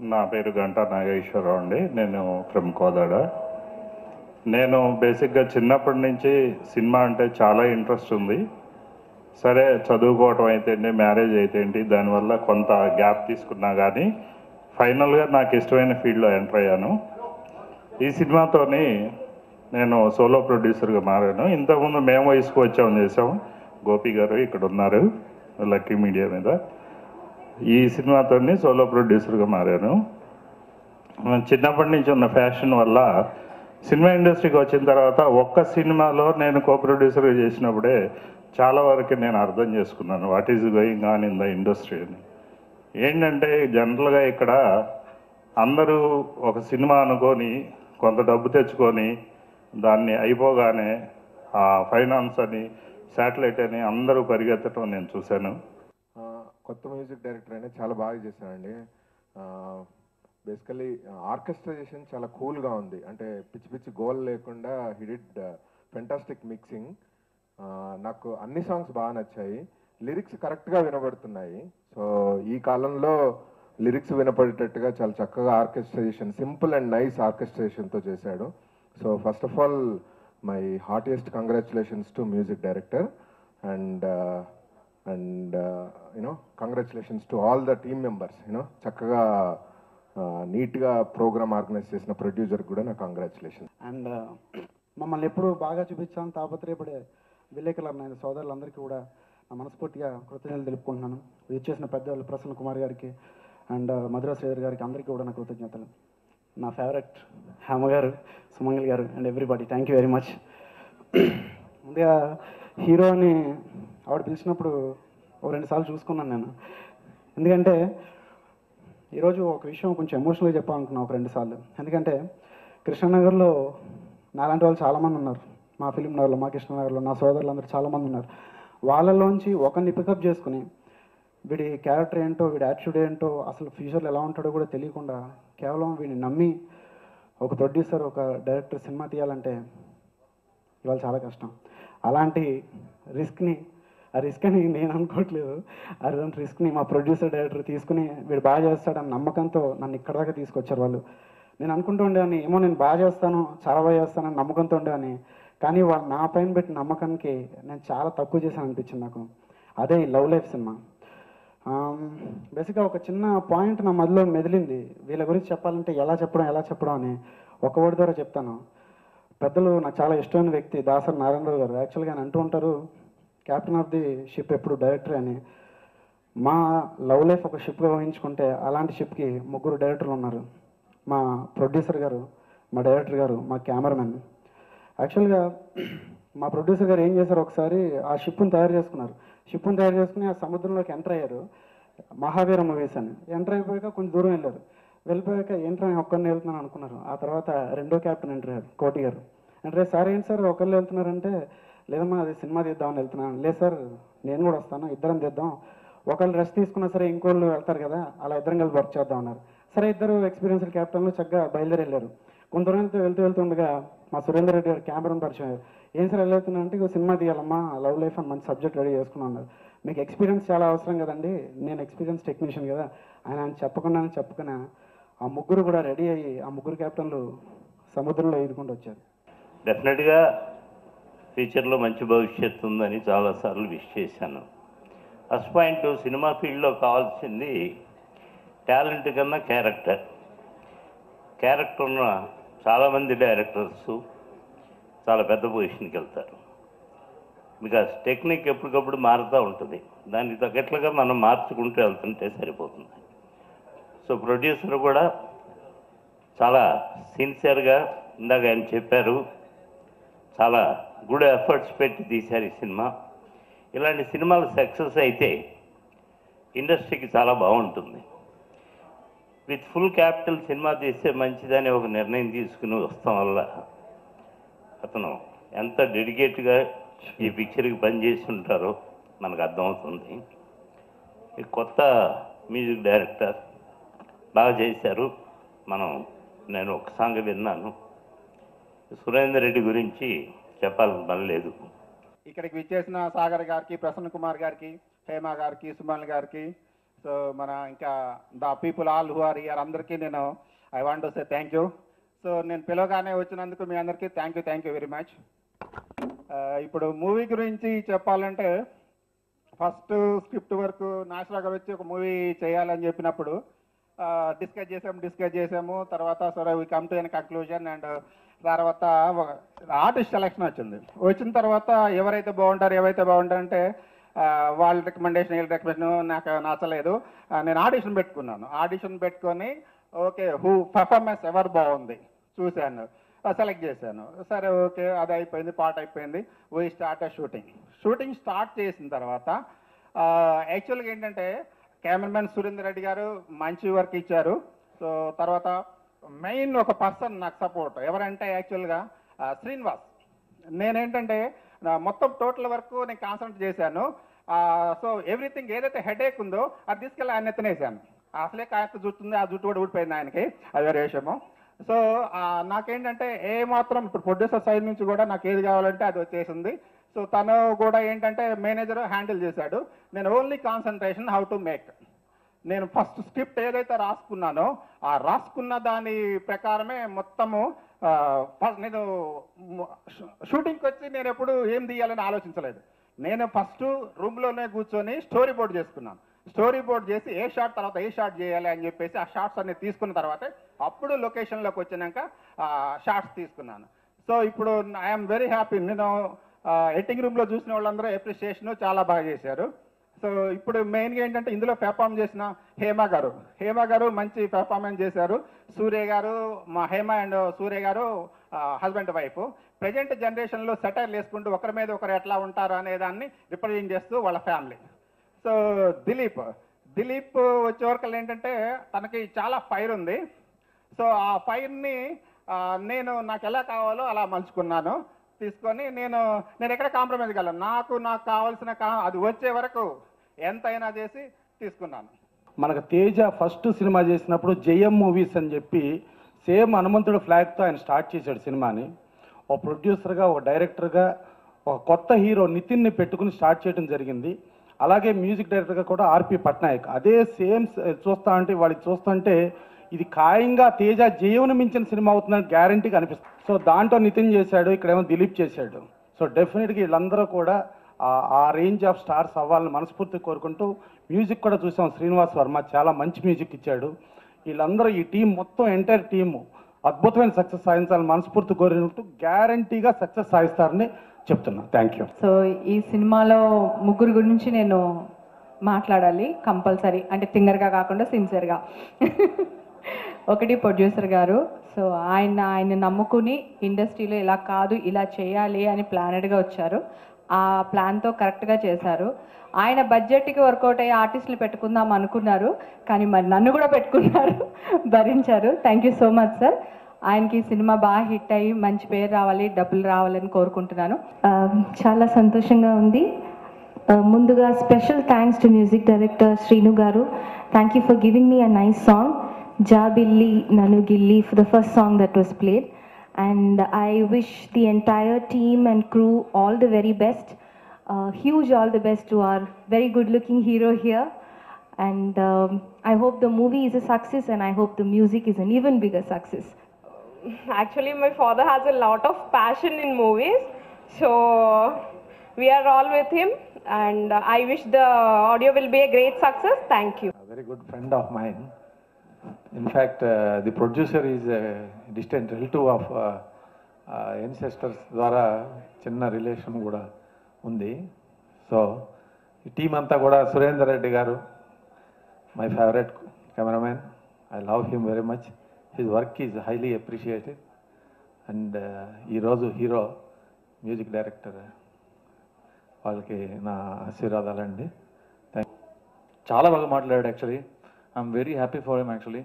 నా పేరు గంటా నాగేశ్వరరావు అండి నేను ఫ్రమ్ కోదాడ నేను బేసిక్గా చిన్నప్పటి నుంచి సినిమా అంటే చాలా ఇంట్రెస్ట్ ఉంది సరే చదువుకోవటం అయితే ఏంటి మ్యారేజ్ అయితే ఏంటి దానివల్ల కొంత గ్యాప్ తీసుకున్నా కానీ ఫైనల్గా నాకు ఇష్టమైన ఫీల్డ్లో ఎంటర్ అయ్యాను ఈ సినిమాతోని నేను సోలో ప్రొడ్యూసర్గా మారాను ఇంతకుముందు మేము వయసుకు వచ్చాము చేసాం గోపి గారు ఇక్కడ ఉన్నారు లక్కీ మీడియా మీద ఈ సినిమాతోని సోలో ప్రొడ్యూసర్గా మారాను చిన్నప్పటి నుంచి ఉన్న ఫ్యాషన్ వల్ల సినిమా ఇండస్ట్రీకి వచ్చిన తర్వాత ఒక్క సినిమాలో నేను కో ప్రొడ్యూసర్గా చేసినప్పుడే చాలా వరకు నేను అర్థం చేసుకున్నాను what is going on in the industry అని ఏంటంటే జనరల్గా ఇక్కడ అందరూ ఒక సినిమా అనుకొని కొంత డబ్బు తెచ్చుకొని దాన్ని అయిపోగానే ఆ ఫైనాన్స్ అని శాటిలైట్ అని అందరూ పరిగెత్తడం నేను చూశాను ఆ, కొత్త మ్యూజిక్ డైరెక్టర్ అనేది చాలా బాగా చేశానండి బేసికలీ ఆర్కెస్ట్రేషన్ చాలా కూల్గా ఉంది అంటే పిచ్చి పిచ్చి గోల్ లేకుండా హిడిడ్ ఫెంటాస్టిక్ మిక్సింగ్ నాకు అన్ని సాంగ్స్ బాగా నచ్చాయి లిరిక్స్ కరెక్ట్గా వినబడుతున్నాయి సో ఈ కాలంలో లిరిక్స్ వినపడేటట్టుగా చాలా చక్కగా ఆర్కెస్ట్రేషన్ సింపుల్ అండ్ నైస్ ఆర్కెస్ట్రేషన్తో చేశాడు so first of all my heartiest congratulations to music director and and you know congratulations to all the team members you know చక్కగా నీట్గా ప్రోగ్రామ్ ఆర్గనైజ్ చేసిన ప్రొడ్యూసర్ కూడా నా కంగ్రాచులేషన్ అండ్ మమ్మల్ని ఎప్పుడు బాగా చూపించాలని తాపత్రయపడే విలేకరులు నేను సోదరులందరికీ కూడా నా మనస్ఫూర్తిగా కృతజ్ఞతలు తెలుపుకుంటున్నాను ఇచ్చేసిన పెద్దవాళ్ళు ప్రసన్న కుమార్ గారికి అండ్ మధుర శ్రీధర్ గారికి అందరికీ కూడా నా కృతజ్ఞతలు నా favourite Hema garu Sumangal garu and everybody thank you very much ముందుగా హీరోని ఆవిడ పిలిచినప్పుడు ఓ రెండు సార్లు చూసుకున్నాను నేను ఎందుకంటే ఈరోజు ఒక విషయం కొంచెం ఎమోషనల్గా చెప్పాలనుకున్నాను ఒక రెండు సార్లు ఎందుకంటే కృష్ణనగర్లో నాలాంటి వాళ్ళు చాలామంది ఉన్నారు మా ఫిలిం నగర్లో మా కృష్ణనగర్లో నా సోదరులు అందరూ చాలామంది ఉన్నారు వాళ్ళలోంచి ఒకరిని పికప్ చేసుకుని వీడి క్యారెక్టర్ ఏంటో వీడి యాటిట్యూడ్ ఏంటో అసలు ఫ్యూచర్లో ఎలా ఉంటాడో కూడా తెలియకుండా కేవలం వీడిని నమ్మి ఒక ప్రొడ్యూసర్ ఒక డైరెక్టర్ సినిమా తీయాలంటే ఇవాళ చాలా కష్టం అలాంటి రిస్క్ని ఆ రిస్క్ అని నేను అనుకోవట్లేదు అలాంటి రిస్క్ని మా ప్రొడ్యూసర్ డైరెక్టర్ తీసుకుని వీడు బాగా చేస్తాడని నమ్మకంతో నన్ను ఇక్కడ దాకా తీసుకొచ్చారు వాళ్ళు నేను అనుకుంటూ ఉండేవాడిని ఏమో నేను బాగా చేస్తాను చాలా బాగా చేస్తానని నమ్మకంతో ఉండేవాడిని కానీ వాళ్ళు నా పైన పెట్టిన నమ్మకానికి నేను చాలా తక్కువ చేశాను అనిపించింది నాకు అదే ఈ లవ్ లైఫ్ సినిమా బేసిక్గా ఒక చిన్న పాయింట్ నా మదిలో మెదిలింది వీళ్ళ గురించి చెప్పాలంటే ఎలా చెప్పడం ఎలా చెప్పడం అని ఒక వర్డ్ ద్వారా చెప్తాను పెద్దలు నాకు చాలా ఇష్టమైన వ్యక్తి దాసరి నారాయణరావు గారు యాక్చువల్గా ఆయన అంటూ ఉంటారు కెప్టెన్ ఆఫ్ ది షిప్ ఎప్పుడు డైరెక్టర్ అని మా లవ్ లైఫ్ ఒక షిప్గా ఊహించుకుంటే అలాంటి షిప్కి ముగ్గురు డైరెక్టర్లు ఉన్నారు మా ప్రొడ్యూసర్ గారు మా డైరెక్టర్ గారు మా కెమెరామెన్ యాక్చువల్గా మా ప్రొడ్యూసర్ గారు ఏం చేశారు ఒకసారి ఆ షిప్ని తయారు చేసుకున్నారు షిప్ని తయారు చేసుకుని ఆ సముద్రంలోకి ఎంటర్ అయ్యారు మహావీర మూవీస్ అని ఎంటర్ అయిపోయాక కొంచెం దూరం వెళ్ళారు వెళ్ళిపోయాక ఏంట్రా నేను ఒక్కరిని వెళ్తున్నాను అనుకున్నారు ఆ తర్వాత రెండో క్యాప్టెన్ ఎంటర్ అయ్యారు కోటి గారు అంటే సార్ ఏంటి సార్ ఒకళ్ళు వెళ్తున్నారంటే లేదమ్మా అది సినిమా తీద్దామని వెళ్తున్నాను లేదు సార్ నేను కూడా వస్తాను ఇద్దరం తీద్దాం ఒకళ్ళు రెస్ట్ తీసుకున్నా సరే ఇంకోళ్ళు వెళ్తారు కదా అలా ఇద్దరం కలిసి వర్క్ చేద్దాం అన్నారు సరే ఇద్దరు ఎక్స్పీరియన్స్డ్ క్యాప్టెన్లు చక్కగా బయలుదేరి వెళ్ళారు కొంత దూరం వెళ్తూ వెళ్తూ వెళ్తుండగా మా సురేందర్ రెడ్డి గారు కెమెరాను పరిచయం అయ్యారు ఏం సార్ ఎలా వెళ్తున్నా అంటే ఇగో సినిమా తీయాలమ్మా లవ్ లైఫ్ అని మంచి సబ్జెక్ట్ రెడీ చేసుకున్నాను అన్నారు మీకు ఎక్స్పీరియన్స్ చాలా అవసరం కదండి నేను ఎక్స్పీరియన్స్ టెక్నీషియన్ కదా ఆయన ఆయన చెప్పకుండానే చెప్పుకున్నా ఆ ముగ్గురు కూడా రెడీ అయ్యి ఆ ముగ్గురు కెప్టెన్లు సముద్రంలో ఈదుకుంటూ వచ్చారు డెఫినెట్గా ఫ్యూచర్లో మంచి భవిష్యత్తు ఉందని చాలాసార్లు విష్ చేశాను ఫస్ట్ పాయింట్ సినిమా ఫీల్డ్లో కావాల్సింది టాలెంట్ కన్నా క్యారెక్టర్ క్యారెక్టర్ ఉన్న చాలామంది డైరెక్టర్స్ చాలా పెద్ద పొజిషన్కి వెళ్తారు బికాస్ టెక్నిక్ ఎప్పటికప్పుడు మారుతూ ఉంటుంది దానికి తగ్గట్లుగా మనం మార్చుకుంటూ వెళ్తుంటే సరిపోతుంది సో ప్రొడ్యూసర్ కూడా చాలా సిన్సియర్గా ఇందాక ఆయన చెప్పారు చాలా గుడ్ ఎఫర్ట్స్ పెట్టి తీశారు ఈ సినిమా ఇలాంటి సినిమాలు సక్సెస్ అయితే ఇండస్ట్రీకి చాలా బాగుంటుంది విత్ ఫుల్ క్యాపిటల్ సినిమా తీస్తే మంచిదని ఒక నిర్ణయం తీసుకుని వస్తాం వల్ల అతను ఎంత డెడికేట్గా ఈ పిక్చర్కి పనిచేసి ఉంటారో మనకు అర్థమవుతుంది ఈ కొత్త మ్యూజిక్ డైరెక్టర్ బాగా చేశారు మనం నేను ఒక సాంగ్ విన్నాను సురేందర్ రెడ్డి గురించి చెప్పాలని పని లేదు ఇక్కడికి విచ్చేసిన సాగర్ గారికి ప్రసన్న కుమార్ గారికి హేమ గారికి సుమన్ గారికి సో మన ఇంకా the people all who are here అందరికీ నేను I want to say thank you so నేను పిలవగానే వచ్చినందుకు మీ అందరికీ thank you thank you very much ఇప్పుడు మూవీ గురించి చెప్పాలంటే ఫస్ట్ స్క్రిప్ట్ వరకు నాషరా గారు వచ్చి ఒక మూవీ చేయాలని చెప్పినప్పుడు డిస్కస్ చేసాము డిస్కస్ చేసాము తర్వాత సరే we come to an conclusion and తర్వాత ఆర్టిస్ట్ సెలెక్షన్ వచ్చింది వచ్చిన తర్వాత ఎవరైతే బాగుంటారు ఎవరైతే బాగుంటారంటే ఆ, వాళ్ళ రికమెండేషన్ వీళ్ళ రికమెండేషన్ నాకు నచ్చలేదు ఆ, నేను ఆడిషన్ పెట్టుకున్నాను ఆడిషన్ పెట్టుకొని ఓకే హూ పర్ఫార్మెన్స్ ఎవరు బాగుంది చూశాను సెలెక్ట్ చేశాను సరే ఓకే అది అయిపోయింది పాట అయిపోయింది we start shooting shooting start చేసిన తర్వాత యాక్చువల్గా ఏంటంటే కెమెరామెన్ సురేందర్ రెడ్డి గారు మంచి వర్క్ ఇచ్చారు సో తర్వాత మెయిన్ ఒక పర్సన్ నాకు సపోర్ట్ ఎవరంటే యాక్చువల్గా ఆ, శ్రీనివాస్ నేనేంటంటే నా మొత్తం టోటల్ వరకు నేను కాన్సన్ట్రేట్ చేశాను సో ఎవ్రీథింగ్ ఏదైతే హెడేక్ ఉందో అది తీసుకెళ్ళి ఆయన ఎత్తనేసాను అసలే కాయత జుట్టు ఉంది ఆ జుట్టు కూడా ఊడిపోయింది ఆయనకి అది వేరే విషయము సో నాకేంటంటే ఏ మాత్రం ఇప్పుడు ప్రొడ్యూసర్ సైడ్ నుంచి కూడా నాకు ఏది కావాలంటే అది వచ్చేసింది సో తను కూడా ఏంటంటే మేనేజర్ హ్యాండిల్ చేశాడు నేను only concentration how to make నేను ఫస్ట్ స్క్రిప్ట్ ఏదైతే రాసుకున్నానో ఆ రాసుకున్న దాని ప్రకారమే మొత్తము ఆ, ఫస్ట్ నేను షూటింగ్కి వచ్చి నేను ఎప్పుడు ఏం తీయాలని ఆలోచించలేదు నేను ఫస్ట్ రూమ్లోనే కూర్చొని స్టోరీ బోర్డ్ చేసుకున్నాను స్టోరీ బోర్డ్ చేసి ఏ షాట్ తర్వాత ఏ షాట్ చేయాలి అని చెప్పేసి ఆ షార్ట్స్ అన్ని తీసుకున్న తర్వాత అప్పుడు లొకేషన్లోకి వచ్చినాక షార్ట్స్ తీసుకున్నాను సో ఇప్పుడు ఐఎమ్ వెరీ హ్యాపీ నేను ఎడిటింగ్ రూమ్లో చూసిన వాళ్ళందరూ అప్రిషియేషన్ చాలా బాగా చేశారు సో ఇప్పుడు మెయిన్గా ఏంటంటే ఇందులో పెర్ఫామ్ చేసిన హేమ గారు హేమ గారు మంచి పెర్ఫార్మెన్స్ చేశారు సూర్య గారు మా హేమ అండ్ సూర్య గారు హస్బెండ్ వైఫ్ ప్రజెంట్ జనరేషన్లో సెటైర్లు వేసుకుంటూ ఒకరి మీద ఒకరు ఎట్లా ఉంటారు అనే దాన్ని రిప్రజెంట్ చేస్తూ వాళ్ళ ఫ్యామిలీ సో దిలీప్ దిలీప్ వచ్చే వరకు ఏంటంటే తనకి చాలా ఫైర్ ఉంది సో ఆ ఫైర్ని నేను నాకు ఎలా కావాలో అలా మలుచుకున్నాను తీసుకొని నేను నేను ఎక్కడ కాంప్రమైజ్ కాలేదు నాకు నాకు కావాల్సిన కా అది వచ్చే వరకు ఎంతైనా చేసి తీసుకున్నాను మనకు తేజ ఫస్ట్ సినిమా చేసినప్పుడు జయం మూవీస్ అని చెప్పి సేమ్ హనుమంతుడు ఫ్లాగ్తో ఆయన స్టార్ట్ చేశాడు సినిమాని ఒక ప్రొడ్యూసర్గా ఒక డైరెక్టర్గా ఒక కొత్త హీరో నితిన్ని పెట్టుకుని స్టార్ట్ చేయడం జరిగింది అలాగే మ్యూజిక్ డైరెక్టర్గా కూడా ఆర్పి పట్నాయక్ అదే సేమ్ చూస్తా అంటే వాడికి చూస్తుంటే ఇది ఖాయంగా తేజ జయమును మించిన సినిమా అవుతుందని గ్యారంటీగా అనిపిస్తుంది సో దాంట్లో నితిన్ చేశాడు ఇక్కడేమో దిలీప్ చేశాడు సో డెఫినెట్గా వీళ్ళందరూ కూడా ఆ- ఆ రేంజ్ ఆఫ్ స్టార్స్ అవ్వాలని మనస్ఫూర్తి కోరుకుంటూ మ్యూజిక్ కూడా చూసాం శ్రీనివాస్ వర్మ చాలా మంచి మ్యూజిక్ ఇచ్చాడు వీళ్ళందరూ ఈ టీం మొత్తం ఎంటైర్ టీము అద్భుతమైన సక్సెస్ సాధించాలని మనస్ఫూర్తి కోరినట్టు గ్యారంటీగా సక్సెస్ సాధిస్తారని చెప్తున్నా థ్యాంక్ యూ సో ఈ సినిమాలో ముగ్గురు గురించి నేను మాట్లాడాలి కంపల్సరీ అంటే థింగర్గా కాకుండా సిన్సియర్గా ఒకటి ప్రొడ్యూసర్ గారు సో ఆయన ఆయన నమ్ముకుని ఇండస్ట్రీలో ఇలా కాదు ఇలా చేయాలి అని ప్లానెడ్గా వచ్చారు ఆ ప్లాన్తో కరెక్ట్గా చేశారు ఆయన బడ్జెట్కి వర్కౌట్ అయ్యే ఆర్టిస్టులు పెట్టుకుందాం అనుకున్నారు కానీ మరి నన్ను కూడా పెట్టుకున్నారు భరించారు thank you so much sir ఆయనకి ఈ సినిమా బాగా హిట్ అయ్యి మంచి పేరు రావాలి డబ్బులు రావాలని కోరుకుంటున్నాను ఆ, చాలా సంతోషంగా ఉంది ఆ, ముందుగా special thanks to music director Srinu garu thank you for giving me a nice song జా బిల్లి నను గిల్లి for the first song that was played and I wish the entire team and crew all the very best huge all the best to our very good looking hero here and um, I hope the movie is a success and I hope the music is an even bigger success. Actually, my father has a lot of passion in movies, so we are all with him, and uh, I wish the audio will be a great success. Thank you. a very good friend of mine. In fact, uh, the producer is a distant relative of uh, uh, ancestors ద్వారా చిన్న relation కూడా ఉంది so ఈ team అంతా కూడా Surender Reddy garu my favourite cameraman I love him very much his work is highly appreciated and ఈరోజు hero music director వాళ్ళకి నా ఆశీర్వాదాలండి చాలా బాగా మాట్లాడాడు actually I'm very happy for him actually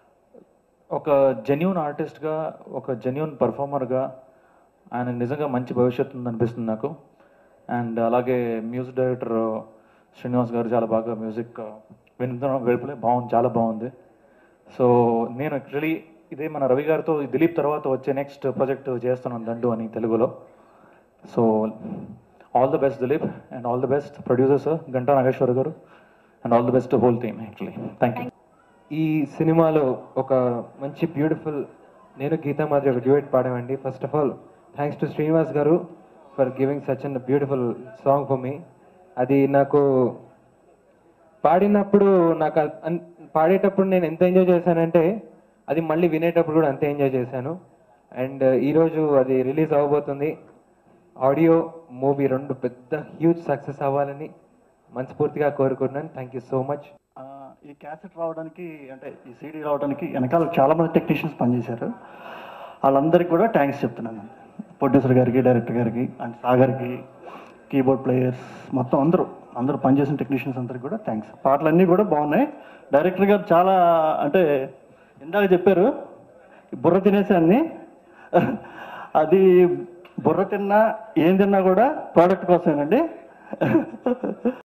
ఒక జెన్యున్ ఆర్టిస్ట్గా ఒక జెన్యున్ పర్ఫార్మర్గా ఆయన నిజంగా మంచి భవిష్యత్తు ఉంది అనిపిస్తుంది నాకు అండ్ అలాగే మ్యూజిక్ డైరెక్టర్ శ్రీనివాస్ గారు చాలా బాగా మ్యూజిక్ వింటున్నాం గడిపలే బాగుంది చాలా బాగుంది సో నేను యాక్చువల్లీ ఇదే మన రవి గారితో ఈ దిలీప్ తర్వాత వచ్చే నెక్స్ట్ ప్రాజెక్ట్ చేస్తున్నాను దండు అని తెలుగులో so all the best Dileep and all the best producer sir Ganta Nageshwar garu and all the best whole team actually thank you ఈ సినిమాలో ఒక మంచి బ్యూటిఫుల్ నేను గీతా మాదిరి ఒక డ్యూయట్ పాడామండి first of all thanks to Srinivas garu for giving such an beautiful song for me అది నాకు పాడినప్పుడు నాకు అ- అన్- పాడేటప్పుడు నేను ఎంత ఎంజాయ్ చేశానంటే అది మళ్ళీ వినేటప్పుడు కూడా అంతే ఎంజాయ్ చేశాను అండ్ ఈరోజు అది రిలీజ్ అవ్వబోతుంది ఆడియో మూవీ రెండు పెద్ద హ్యూజ్ సక్సెస్ అవ్వాలని మనస్ఫూర్తిగా కోరుకుంటున్నాను థ్యాంక్ యూ సో మచ్ ఆ, ఈ క్యాసెట్ రావడానికి అంటే ఈ సీడీ రావడానికి వెనకాల చాలా మంది టెక్నీషియన్స్ పనిచేశారు వాళ్ళందరికీ కూడా థ్యాంక్స్ చెప్తున్నాను ప్రొడ్యూసర్ గారికి డైరెక్టర్ గారికి అండ్ సాగర్కి కీబోర్డ్ ప్లేయర్స్ మొత్తం అందరూ అందరూ పనిచేసిన టెక్నీషియన్స్ అందరికి కూడా థ్యాంక్స్ పాటలన్నీ కూడా బాగున్నాయి డైరెక్టర్ గారు చాలా అంటే ఇందాక చెప్పారు బుర్ర తినేసాన్ని అది బుర్ర తిన్నా ఏం తిన్నా కూడా ప్రోడక్ట్ కోసమేనండి